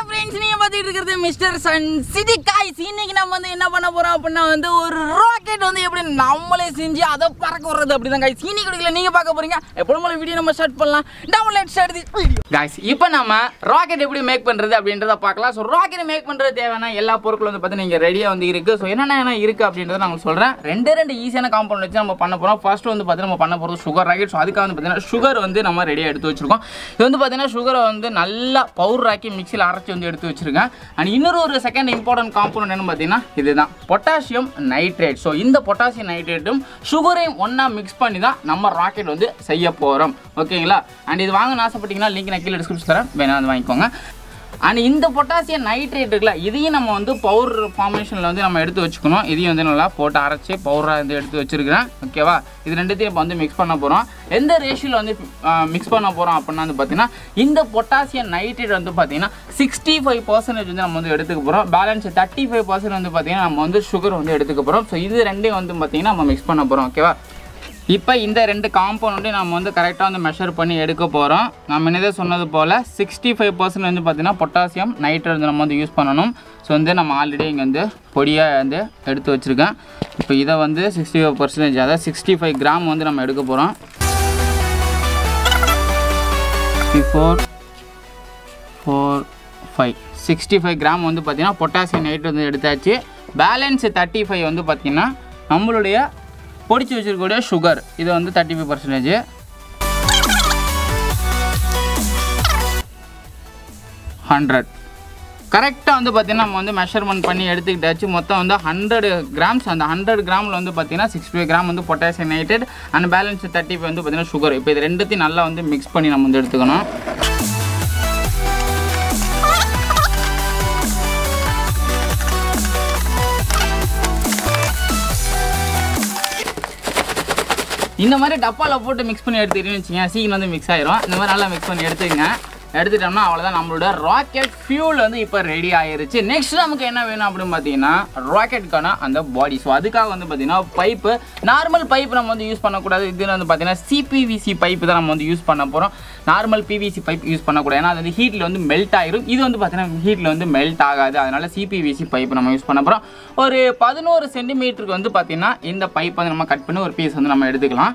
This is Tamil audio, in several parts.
ஃப்ரெண்ட்ஸ் நீங்க பார்த்துட்டு இருக்கிறது மிஸ்டர் சன் சிட்டி காய்ஸ் இன்னைக்கு நம்ம வந்து என்ன பண்ண போறோம் அப்படின்னா வந்து ஒரு ராக்கெட் வந்து எப்படி நம்மளே செஞ்சு அதை பறக்க விடுறது அப்படிதான் காய்ஸ் இன்னைக்கு கொடுக்கல நீங்க பார்க்க போறீங்க எப்பவும் போல வீடியோ நம்ம ஸ்டார்ட் பண்ணலாம் டவுன்லோட் ஸ்டார்ட் வீடியோ காய்ஸ் இப்போ நம்ம ராக்கெட் எப்படி மேக் பண்றது அப்படின்றத பார்க்கலாம் ஸோ ராக்கெட் மேக் பண்றது தேவையான எல்லா பொருட்களும் வந்து பார்த்தீங்கன்னா இங்கே ரெடியாக வந்து இருக்கு ஸோ என்னென்ன இருக்கு அப்படின்றத நான் உங்களுக்கு சொல்றேன் ரெண்டே ரெண்டு ஈஸியான காம்பவுண்ட் வச்சு நம்ம பண்ண போறோம் ஃபர்ஸ்ட் வந்து பார்த்தீங்கன்னா நம்ம பண்ண போகிறது சுகர் ராக்கெட் ஸோ அதுக்காக வந்து பார்த்தீங்கன்னா சுகர் வந்து நம்ம ரெடியாக எடுத்து வச்சிருக்கோம் இது வந்து பார்த்தீங்கன்னா சுகரை வந்து நல்லா பவுடர் ஆக்கி மிக்சியில் அரைச்சி வந்து எடுத்து வச்சிருக்கேன் அண்ட் இன்னொரு ஒரு செகண்ட் இம்பார்ட்டன்ட் காம்பவுண்ட் என்னன்னு பார்த்தீங்கன்னா இதுதான் பொட்டாசியம் நைட்ரேட் ஸோ இந்த பொட்டாசியம் நைட்ரேட்டும் சுகரையும் ஒன்றா மிக்ஸ் பண்ணி தான் நம்ம ராக்கெட் வந்து செய்ய போகிறோம் ஓகேங்களா அண்ட் இது வாங்கணும்னு ஆசைப்பட்டீங்கன்னா லிங்க் நான் கீழே டிஸ்கிரிப்ஷன் தரேன் வேணா வந்து வாங்கிக்கோங்க அண்ட் இந்த பொட்டாசியம் நைட்ரேட் இருக்குல்ல இதையும் நம்ம வந்து பவுடர் ஃபார்மேஷனில் வந்து நம்ம எடுத்து வச்சுக்கணும் இதையும் வந்து நல்லா போட்டு அரைச்சி பவுடராக வந்து எடுத்து வச்சிருக்கிறேன் ஓகேவா இது ரெண்டுத்தையும் இப்போ வந்து மிக்ஸ் பண்ண போகிறோம் எந்த ரேஷியோவில் வந்து மிக்ஸ் பண்ண போகிறோம் அப்படின்னா வந்து பார்த்தீங்கன்னா இந்த பொட்டாசியம் நைட்ரேட் வந்து பார்த்தீங்கன்னா சிக்ஸ்டி ஃபைவ் பர்சன்டேஜ் வந்து நம்ம வந்து எடுத்துக்க போகிறோம் பேலன்ஸ் தேர்ட்டி ஃபைவ் பர்சன்ட் வந்து பார்த்தீங்கன்னா நம்ம வந்து சுகர் வந்து எடுத்துக்க போகிறோம் ஸோ இது ரெண்டையும் வந்து பார்த்தீங்கன்னா நம்ம மிக்ஸ் பண்ண போகிறோம் ஓகேவா இப்போ இந்த ரெண்டு காம்பவுண்டையும் நம்ம வந்து கரெக்டாக வந்து மெஷர் பண்ணி எடுக்க போகிறோம் நம்ம என்னதே சொன்னது போல் சிக்ஸ்டி ஃபைவ் பர்சன்ட் வந்து பார்த்திங்கன்னா பொட்டாசியம் நைட்ரேட் வந்து நம்ம வந்து யூஸ் பண்ணணும் ஸோ வந்து நம்ம ஆல்ரெடி இங்கே வந்து பொடியாக வந்து எடுத்து வச்சுருக்கேன் இப்போ இதை வந்து சிக்ஸ்டி ஃபைவ் பர்சன்டேஜ் அதாவது சிக்ஸ்டி ஃபைவ் கிராம் வந்து நம்ம எடுக்க போகிறோம் sixty four four five sixty five gram வந்து பார்த்திங்கன்னா பொட்டாசியம் நைட்ரேட் வந்து எடுத்தாச்சு பேலன்ஸ் தேர்ட்டி ஃபைவ் வந்து பார்த்திங்கன்னா நம்மளுடைய பொடிச்சு வச்சிருக்கக்கூடிய சுகர் இது வந்து தேர்ட்டி ஃபைவ் பர்சன்டேஜ் ஹண்ட்ரட் கரெக்டாக வந்து பார்த்தீங்கன்னா நம்ம வந்து மெஷர்மெண்ட் பண்ணி எடுத்துக்கிட்டாச்சு மொத்தம் வந்து ஹண்ட்ரட் கிராம்ஸ் அந்த ஹண்ட்ரட் கிராமில் வந்து பார்த்தீங்கன்னா சிக்ஸ்டி ஃபைவ் கிராம் வந்து potassium nitrate and balance thirty five வந்து பார்த்தீங்கன்னா சுகர் இப்போ இது ரெண்டுத்தையும் நல்லா வந்து மிக்ஸ் பண்ணி நம்ம வந்து எடுத்துக்கணும் இந்த மாதிரி டப்பாவில் போட்டு மிக்ஸ் பண்ணி எடுத்துக்கிட்டீங்கன்னு வச்சுங்க சீக்கிரம் வந்து மிக்ஸ் ஆயிரும் இந்த மாதிரி நல்லா மிக்ஸ் பண்ணி எடுத்துக்கங்க எடுத்துட்டோம்னா அவ்வளோதான் நம்மளோட ராக்கெட் ஃபியூல் வந்து இப்போ ரெடி ஆயிருச்சு நெக்ஸ்ட் நமக்கு என்ன வேணும் அப்படின்னு பார்த்தீங்கன்னா ராக்கெட்டுக்கான அந்த பாடி ஸோ அதுக்காக வந்து பார்த்தீங்கன்னா பைப்பு நார்மல் பைப் நம்ம வந்து யூஸ் பண்ணக்கூடாது இது வந்து பார்த்தீங்கன்னா சிபிவிசி பைப்பு தான் நம்ம வந்து யூஸ் பண்ண போகிறோம் நார்மல் பிவிசி பைப் யூஸ் பண்ணக்கூடாது ஏன்னா அது வந்து ஹீட்டில் வந்து மெல்ட் ஆயிரும் இது வந்து பார்த்தீங்கன்னா ஹீட்டில் வந்து மெல்ட் ஆகாது அதனால சிபிவிசி பைப் நம்ம யூஸ் பண்ண போகிறோம் ஒரு பதினோரு சென்டிமீட்டருக்கு வந்து பார்த்தீங்கன்னா இந்த பைப் வந்து நம்ம கட் பண்ணி ஒரு பீஸ் வந்து நம்ம எடுத்துக்கலாம்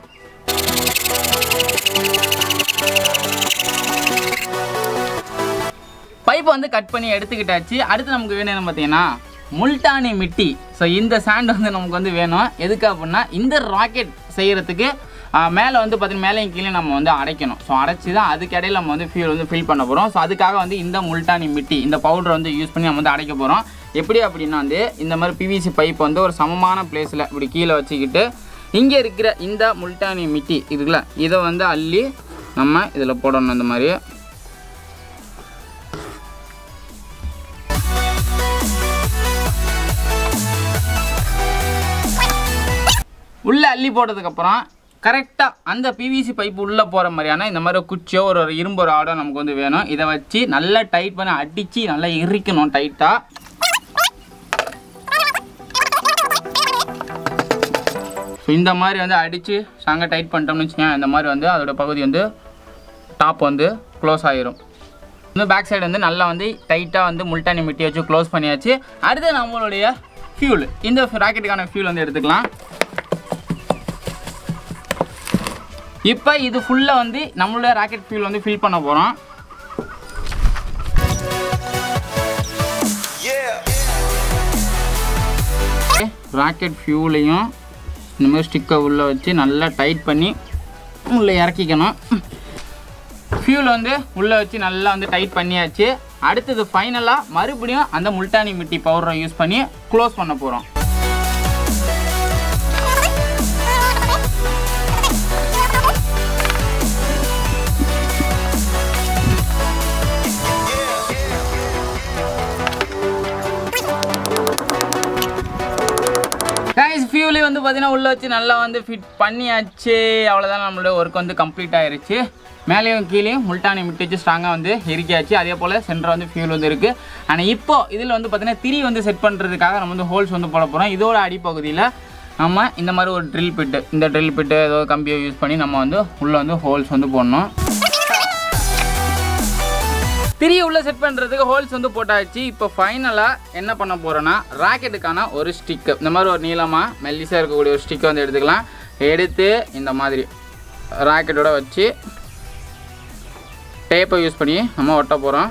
பைப்பை வந்து கட் பண்ணி எடுத்துக்கிட்டாச்சு அடுத்து நமக்கு வேணும் என்ன பார்த்தீங்கன்னா முல்டானி மிட்டி ஸோ இந்த சாண்ட் வந்து நமக்கு வந்து வேணும் எதுக்கு அப்படின்னா இந்த ராக்கெட் செய்கிறதுக்கு மேலே வந்து பார்த்தீங்கன்னா மேலேயும் கீழே நம்ம வந்து அடைக்கணும் ஸோ அடைச்சி தான் அதுக்கு இடையில நம்ம வந்து ஃபியூல் வந்து ஃபில் பண்ண போகிறோம் ஸோ அதுக்காக வந்து இந்த முல்டானி மிட்டி இந்த பவுடர் வந்து யூஸ் பண்ணி நம்ம வந்து அடைக்க போகிறோம் எப்படி அப்படின்னா வந்து இந்த மாதிரி பிவிசி பைப் வந்து ஒரு சமமான பிளேஸில் இப்படி கீழே வச்சுக்கிட்டு இங்கே இருக்கிற இந்த முல்டானி மிட்டி இருக்குல்ல இதை வந்து அள்ளி நம்ம இதில் போடணும் இந்த மாதிரி உள்ளே அள்ளி போட்டதுக்கப்புறம் கரெக்டாக அந்த பிவிசி பைப் உள்ளே போகிற மாதிரியான இந்த மாதிரி குச்சியோ ஒரு ஒரு இரும்பு ராடோ நமக்கு வந்து வேணும் இதை வச்சு நல்லா டைட் பண்ணி அடித்து நல்லா இறுக்கணும் டைட்டாக ஸோ இந்த மாதிரி வந்து அடித்து சாங்க டைட் பண்ணிட்டோம்னு வச்சுக்கோங்க இந்த மாதிரி வந்து அதோட பகுதி வந்து டாப் வந்து க்ளோஸ் ஆகிரும் இந்த பேக் சைடு வந்து நல்லா வந்து டைட்டாக வந்து முல்டானி மிட்டி வச்சு க்ளோஸ் பண்ணியாச்சு அடுத்து நம்மளுடைய ஃபியூல் இந்த ராக்கெட்டுக்கான ஃபியூல் வந்து எடுத்துக்கலாம் இப்போ இது ஃபுல்லாக வந்து நம்மளுடைய ராக்கெட் ஃபியூல் வந்து ஃபில் பண்ண போகிறோம் ராக்கெட் ஃபியூலையும் இந்த மாதிரி ஸ்டிக்கை உள்ளே வச்சு நல்லா டைட் பண்ணி உள்ளே இறக்கிக்கணும் ஃபியூல் வந்து உள்ளே வச்சு நல்லா வந்து டைட் பண்ணியாச்சு அடுத்தது ஃபைனலாக மறுபடியும் அந்த முல்டானி மிட்டி பவுடரை யூஸ் பண்ணி க்ளோஸ் பண்ண போகிறோம் கைஸ் ஃபியூலி வந்து பார்த்தீங்கன்னா உள்ளே வச்சு நல்லா வந்து ஃபிட் பண்ணியாச்சு அவ்வளோதான் நம்மளோட ஒர்க் வந்து கம்ப்ளீட் ஆயிருச்சு மேலேயும் கீழேயும் முல்டானி மிட்டு வச்சு ஸ்ட்ராங்காக வந்து இறுக்கியாச்சு அதே போல் சென்டர் வந்து ஃபியூல் வந்து இருக்குது ஆனால் இப்போ இதில் வந்து பார்த்தீங்கன்னா திரி வந்து செட் பண்ணுறதுக்காக நம்ம வந்து ஹோல்ஸ் வந்து போட போகிறோம் இதோட அடிப்பகுதியில் நம்ம இந்த மாதிரி ஒரு ட்ரில் பிட்டு இந்த ட்ரில் பிட்டு ஏதோ கம்பியை யூஸ் பண்ணி நம்ம வந்து உள்ளே வந்து ஹோல்ஸ் வந்து போடணும் திரி உள்ள செட் பண்ணுறதுக்கு ஹோல்ஸ் வந்து போட்டாச்சு இப்போ ஃபைனலாக என்ன பண்ண போகிறோன்னா ராக்கெட்டுக்கான ஒரு ஸ்டிக்கு இந்த மாதிரி ஒரு நீளமாக மெல்லிஸாக இருக்கக்கூடிய ஒரு ஸ்டிக்கை வந்து எடுத்துக்கலாம் எடுத்து இந்த மாதிரி ராக்கெட்டோட வச்சு டேப்பை யூஸ் பண்ணி நம்ம ஒட்ட போகிறோம்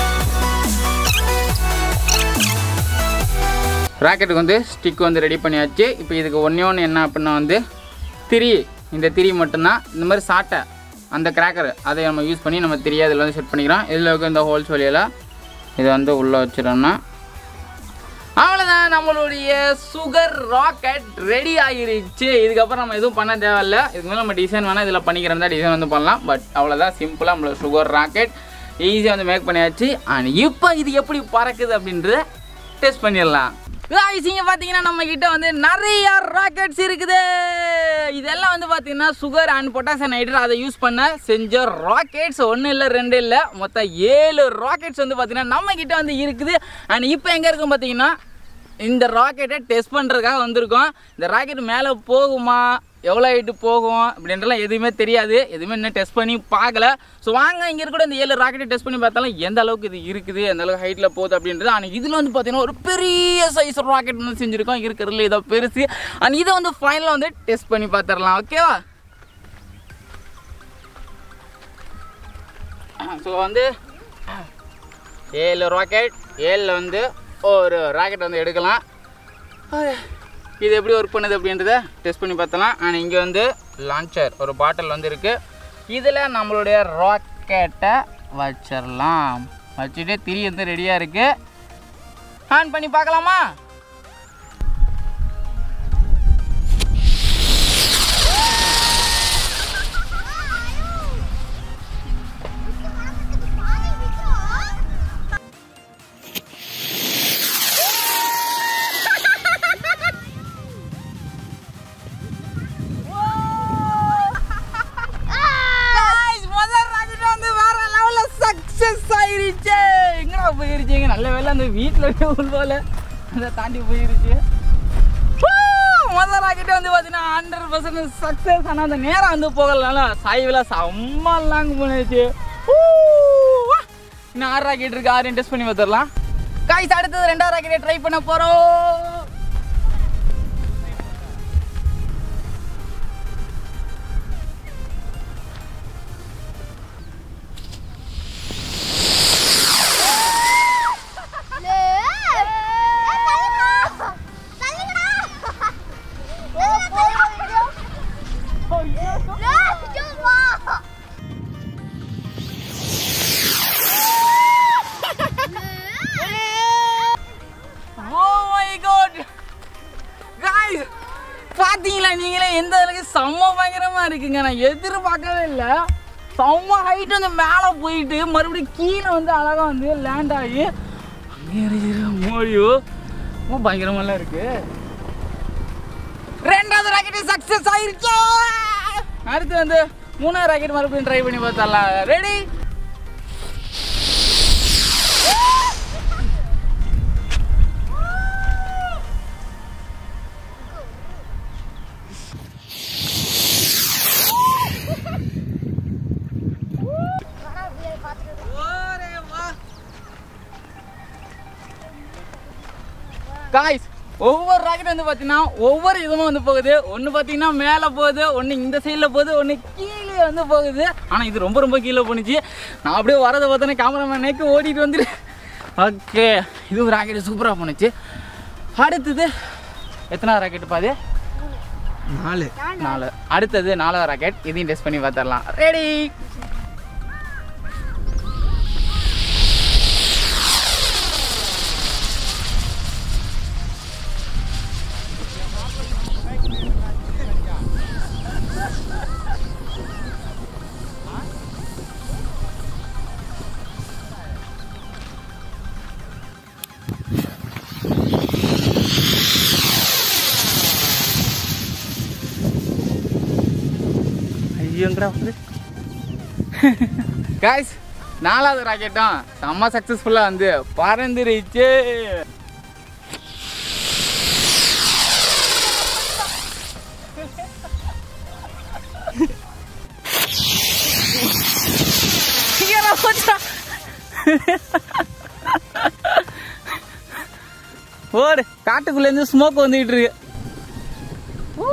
ராக்கெட்டுக்கு வந்து ஸ்டிக் வந்து ரெடி பண்ணியாச்சு இப்போ இதுக்கு ஒன்றே ஒன்று என்ன அப்படின்னா வந்து திரி இந்த திரி மட்டும்தான் இந்த மாதிரி சாட்டை அந்த கிராக்கர் அதை நம்ம யூஸ் பண்ணி நம்ம திரி அதில் வந்து செட் பண்ணிக்கிறோம் இதில் இருக்க இந்த ஹோல்ஸ் வழியில் இதை வந்து உள்ளே வச்சிடோம்னா அவ்வளோதான் நம்மளுடைய சுகர் ராக்கெட் ரெடி ஆகிருச்சு இதுக்கப்புறம் நம்ம எதுவும் பண்ண தேவையில்ல இதுக்கு மேலே நம்ம டிசைன் வேணால் இதில் பண்ணிக்கிறதா டிசைன் வந்து பண்ணலாம் பட் அவ்வளோதான் சிம்பிளாக நம்மளோட சுகர் ராக்கெட் ஈஸியாக வந்து மேக் பண்ணியாச்சு அண்ட் இப்போ இது எப்படி பறக்குது அப்படின்றத டெஸ்ட் பண்ணிடலாம் guys, இங்க பார்த்தீங்கன்னா நம்ம கிட்ட வந்து நிறைய ராக்கெட்ஸ் இருக்குது இதெல்லாம் வந்து பார்த்தீங்கன்னா சுகர் அண்ட் பொட்டாசியம் நைட்ரேட் அதை யூஸ் பண்ண செஞ்ச ராக்கெட்ஸ் ஒன்றும் இல்லை ரெண்டு இல்லை மொத்தம் ஏழு ராக்கெட்ஸ் வந்து பார்த்தீங்கன்னா நம்ம கிட்ட வந்து இருக்குது அண்ட் இப்போ எங்கே இருக்கும் பார்த்தீங்கன்னா இந்த ராக்கெட்டை டெஸ்ட் பண்ணுறதுக்காக வந்திருக்கோம் இந்த ராக்கெட் மேலே போகுமா எவ்வளோ ஹைட்டு போகும் அப்படின்றலாம் எதுவுமே தெரியாது எதுவுமே இன்னும் டெஸ்ட் பண்ணி பார்க்கல ஸோ வாங்க இங்கே இருக்கிற இந்த ஏழு ராக்கெட்டை டெஸ்ட் பண்ணி பார்த்தாலும் எந்த அளவுக்கு இது இருக்குது எந்த அளவுக்கு ஹைட்டில் போகுது அப்படின்றது ஆனால் இதில் வந்து பார்த்தீங்கன்னா ஒரு பெரிய சைஸ் ராக்கெட் வந்து செஞ்சுருக்கோம் இருக்கிறதுல இதை பெருசு அண்ட் இதை வந்து ஃபைனலாக வந்து டெஸ்ட் பண்ணி பார்த்துடலாம் ஓகேவா ஸோ வந்து ஏழு ராக்கெட் ஏழில் வந்து ஒரு ராக்கெட் வந்து எடுக்கலாம் இது எப்படி ஒர்க் பண்ணுது அப்படின்றத டெஸ்ட் பண்ணி பார்த்தலாம் அண்ட் இங்கே வந்து லான்ச்சர் ஒரு பாட்டில் வந்து இருக்குது இதில் நம்மளுடைய ராக்கெட்டை வச்சிடலாம் வச்சுட்டு திரி வந்து ரெடியாக இருக்குது ஆன் பண்ணி பார்க்கலாமா Guys, முதல் rocket வந்து வேற level ல success ஆயிருச்சு. எங்கடா போயிருச்சுங்க? நல்ல வேளை அந்த வீட்ல இருக்க உள் போல அதை தாண்டி போயிருச்சு Woo! முதல் ராக்கெட் வந்து பார்த்தீங்கன்னா ஹண்ட்ரட் பர்சன்ட் சக்ஸஸ் ஆனால் அந்த நேரம் வந்து போகலனால சாய்வில் செம்ம லாங் பண்ணிச்சு இன்னும் ஆறு ராக்கெட் இருக்கு ஆறையும் டெஸ்ட் பண்ணி பார்த்துடலாம் காய்ஸ் அடுத்தது ரெண்டாவது ராக்கெட்டை ட்ரை பண்ண போகிறோம் Oh my god! Guys, பாத்தீங்களா நீங்களே எந்த அளவுக்கு செம்ம பயங்கரமா இருக்குங்க நான் எதிர்பார்க்கவே இல்லை செம்ம ஹைட் வந்து மேலே போயிட்டு மறுபடியும் கீழே வந்து அழகா வந்து லேண்ட் ஆகி அங்கே இருக்கிற மோடியோ ரொம்ப பயங்கரமாலாம் இருக்கு ரெண்டாவது ராக்கெட் சக்சஸ் ஆயிருச்சு அடுத்து வந்து மூணாவது ராக்கெட் மறுபடியும் ட்ரை பண்ணி பார்த்தரலாம் ரெடி காய்ஸ் ஒவ்வொரு ராக்கெட் வந்து பார்த்தீங்கன்னா ஒவ்வொரு இதுவும் வந்து போகுது ஒன்று பார்த்தீங்கன்னா மேலே போகுது ஒன்று இந்த சைடில் போகுது ஒன்று கீழே வந்து போகுது ஆனால் இது ரொம்ப ரொம்ப கீழே போணுச்சு நான் அப்படியே வரதை பார்த்தோன்னே கேமராமேன் நேக்கு ஓடிட்டு வந்துடு ஓகே இதுவும் ராக்கெட் சூப்பராக போணுச்சு அடுத்தது எத்தனாவது ராக்கெட் பாது நாலு நாலு அடுத்தது நாலாவது ராக்கெட் இதையும் டெஸ்ட் பண்ணி பார்த்துடலாம் ரெடி ஐயோங்கடா வந்து காய்ஸ் நாலாவது ராக்கெட்டும் செம்ம சக்ஸஸ்ஃபுல்லாக வந்து பறந்துருச்சு கீழே போச்சா? ஓடு காட்டுக்குள்ள இருந்து ஸ்மோக் வந்துகிட்டு இருக்கு ஊ.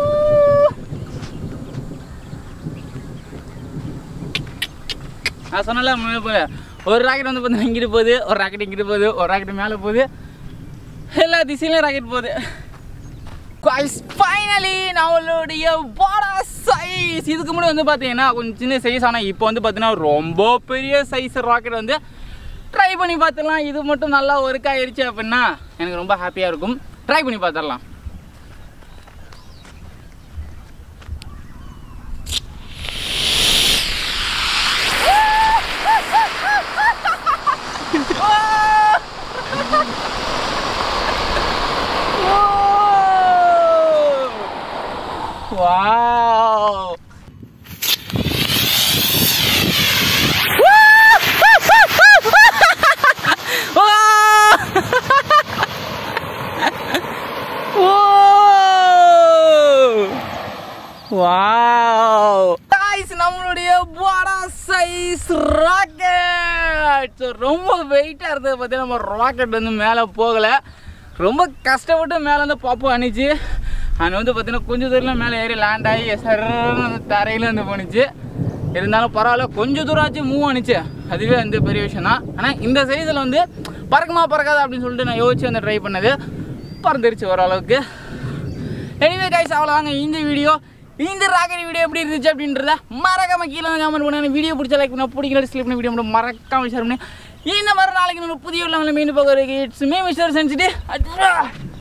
நான் சொன்னல முன்னாடி போல ஒரு ராக்கெட் வந்து பார்த்தீங்கன்னா இங்கிட்டு போகுது ஒரு ராக்கெட் இங்கிட்டு போகுது ஒரு ராக்கெட் மேலே போகுது எல்லா திசையிலும் ராக்கெட் போகுது guys ஃபைனலி நம்மளுடைய பாடா சைஸ் இதுக்கு முன்னாடி வந்து பார்த்தீங்கன்னா கொஞ்சம் சின்ன சைஸ் ஆனால் இப்போ வந்து பார்த்தீங்கன்னா ரொம்ப பெரிய சைஸ் ராக்கெட் வந்து ட்ரை பண்ணி பார்த்துடலாம் இது மட்டும் நல்லா ஒர்க் ஆயிருச்சு அப்படின்னா எனக்கு ரொம்ப ஹாப்பியாக இருக்கும் ட்ரை பண்ணி பார்த்துடலாம் Wow! வாவ் guys நம்மளுடைய பாடா சைஸ் ராக்கெட் ரொம்ப வெயிட்டாக இருந்தது பார்த்தீங்கன்னா நம்ம ராக்கெட் வந்து மேலே போகலை ரொம்ப கஷ்டப்பட்டு மேலே வந்து பாப்பு அணிச்சு அது வந்து பார்த்தீங்கன்னா கொஞ்சம் தூரம் மேலே ஏறி லேண்ட் ஆகி சரன்னு வந்து தரையில் வந்து போணுச்சு இருந்தாலும் பரவாயில்ல கொஞ்சம் தூரம் ஆச்சு மூவ் ஆனிச்சு அதுவே வந்து பெரிய விஷயம் தான் ஆனால் இந்த சைஸில் வந்து பறக்குமா பறக்காதா அப்படின்னு சொல்லிட்டு நான் யோசிச்சு வந்து ட்ரை பண்ணது பறந்துருச்சு ஓரளவுக்கு எனிவே கைஸ் அவ்வளோதாங்க இந்த வீடியோ இந்த ராக்கெட் வீடியோ எப்படி இருந்துச்சு அப்படின்றத மறக்காம கீழே கமெண்ட் பண்ணுங்க வீடியோ பிடிச்ச லைக் பண்ண பிடிக்கல டிஸ்லைக் பண்ண வீடியோ மட்டும் மறக்காம ஷேர் பண்ணி இந்த மாதிரி நாளைக்கு நம்ம புதிய உள்ளவங்களை மீன் போகிறதுக்கு இட்ஸ் மீ மிஸ்டர் சென்சிட்டி